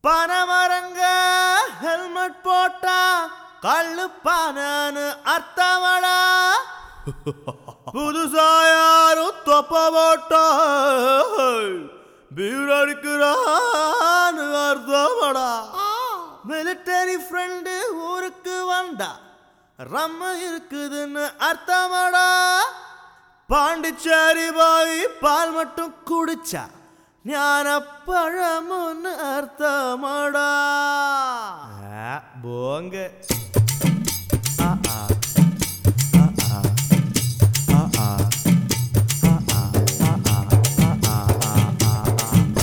பனமரங்க helmet போட்டா கள்ளு பானு அர்த்தமடா புதுசா யாரும் தொப்ப போட்டா பீர் அடிக்கிறான்னு அர்த்தமடா மிலிட்டரி ஃப்ரெண்டு ஊருக்கு வந்தா ரம்ம இருக்குதுன்னு அர்த்தமடா பாண்டிச்சேரி பாய் பால் மட்டும் குடிச்சா ஞான பழமுன்னு அர்த்தமடா ஆ, போங்க ஆ, ஆ. ஆ, ஆ. ஆ, ஆ. ஆ, ஆ. ஆ, ஆ. ஆ, ஆ. ஆ, ஆ.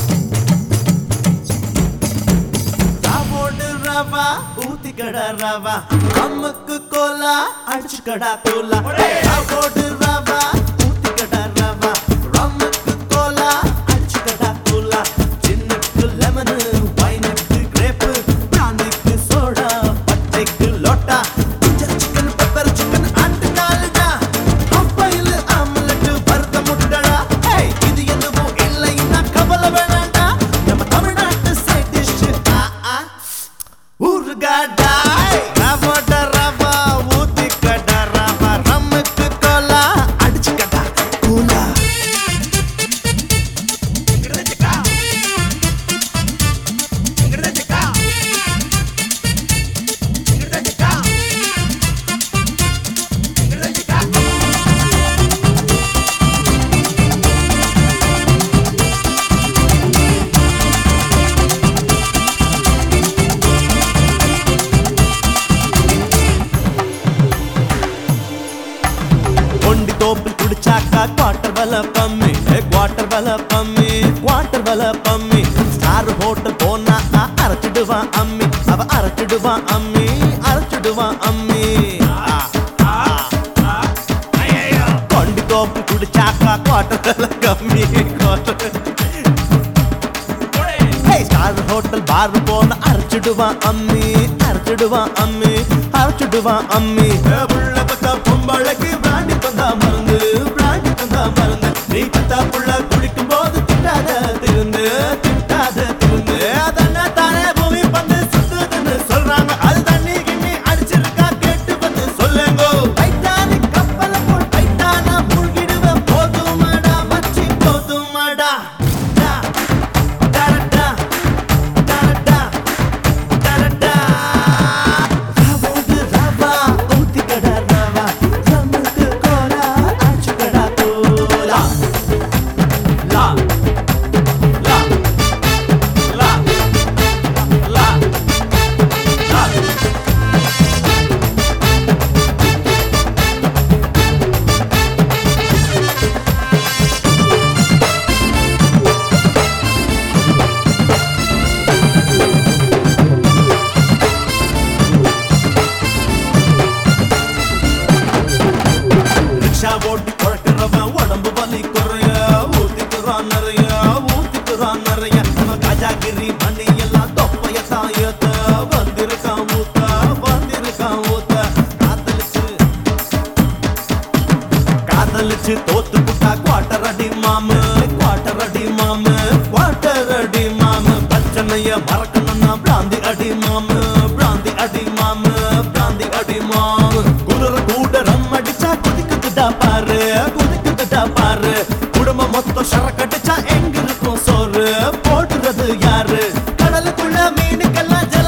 ராவோடு ரவா ஊத்திக்கடா ரவா அம்முக்கு கோலா அடிச்சுக்கடா கோலா ராவோடு ரவா ஊத்திக்கடா ரவா ரம்முக்கு கோலா அடிச்சுக்கடா கோலா சின்னுக்கு லெமனு வைனுக்கு கிரேப்பு பிராந்திக்கு சோடா பச்சைக்கு லோட்டா ginger chicken pepper chicken and நாலுடா அப்பாயில் ஆம்லெட் வறுத்த முட்டடா ஏய் இது எதுவும் இல்லைன்னா கவலை வேணாண்டா நம்ம தமிழ்நாட்டு சைட் டிஷ் ஆ ஆ ஊறுகாடா ரவோட ரவா ஊத்திக்கடா ரவா ரம்முக்கு கோலா அடிச்சுக்கடா கூலா ஒண்டி தோப்பில் குடிச்சாக்கா குவார்டர் வல பம்மி குவார்டர் வல பம்மி குவார்டர் வல பம்மி ஸ்டார் ஹோட்டல் போனா ஆ, அரைச்சிடுவான் அம்மி அவ அரைச்சிடுவான் அம்மி அரைச்சிடுவான் அம்மி ஆ, ஆ, ஆ. ஒண்டி தோப்பில் குடிச்சாக்கா குவார்டர் வல கம்மி குவார்டர் ஸ்டார் ஹோட்டல் பார் போன அரைச்சிடுவான் அம்மி அரைச்சிடுவான் அம்மி அரைச்சிடுவான் அம்மி புள்ள பத்தா பொம்பளைக்கு பிராண்டி தந்தா மருந்து பிராண்டி தந்தா மருந்து நீ பத்தா புள்ள குளிக்கும் போது திட்டாத திருந்து திட்டாத திருந்து அதென்ன தானே பூமி பந்து சுத்துதுன்னு சொல்றாங்க அது தண்ணி கிண்ணி அடிச்சிருக்கா கேட்டு வந்து சொல்லுங்க டைட்டானிக் கப்பல போல் டைட்டானா மூழ்கிடுவேன் போதுமாடா மச்சி போதுமாடா டா, டா, டா, டா, டா. ராவோடு ரவா, ஊத்திக்கடா ரவா, ரம்முக்கு கோலா, அடிச்சுக்கடா கோலா. லா, லா, லா, லா, லா. ரிக்ஷா ஓட்டி குழக்கிறவன் உடம்பு வலி குறைய ஊத்திக்கிறான் நிறைய ஊத்திக்கிறான் நிறைய அவன் கஜாகிரி மணி எல்லாம் தொப்பைய தாயத்த வந்திருக்கான் ஊத்த வந்திருக்கான் ஊத்த காத்தலிச்சு காதலிச்சு தோத்து புட்டா குவாட்டர் அடி மாமு குவாட்டர் அடி மாமு குவாட்டர் அடி மாமு பிரச்சனைய மறக்கணும்னா பிராந்தி அடி மாமு பிராந்தி அடி மாமு பிராந்தி அடி மாமு குதிரை கூட ரம் அடிச்சா குதிக்குதுடா பாரு குதிக்குதுடா பாரு குடும்பம் மொத்தம் சரக்கடிச்சா எங்க இருக்கும் சோறு போடுறது யாரு கடலுக்குள்ள மீனுக்கெல்லாம்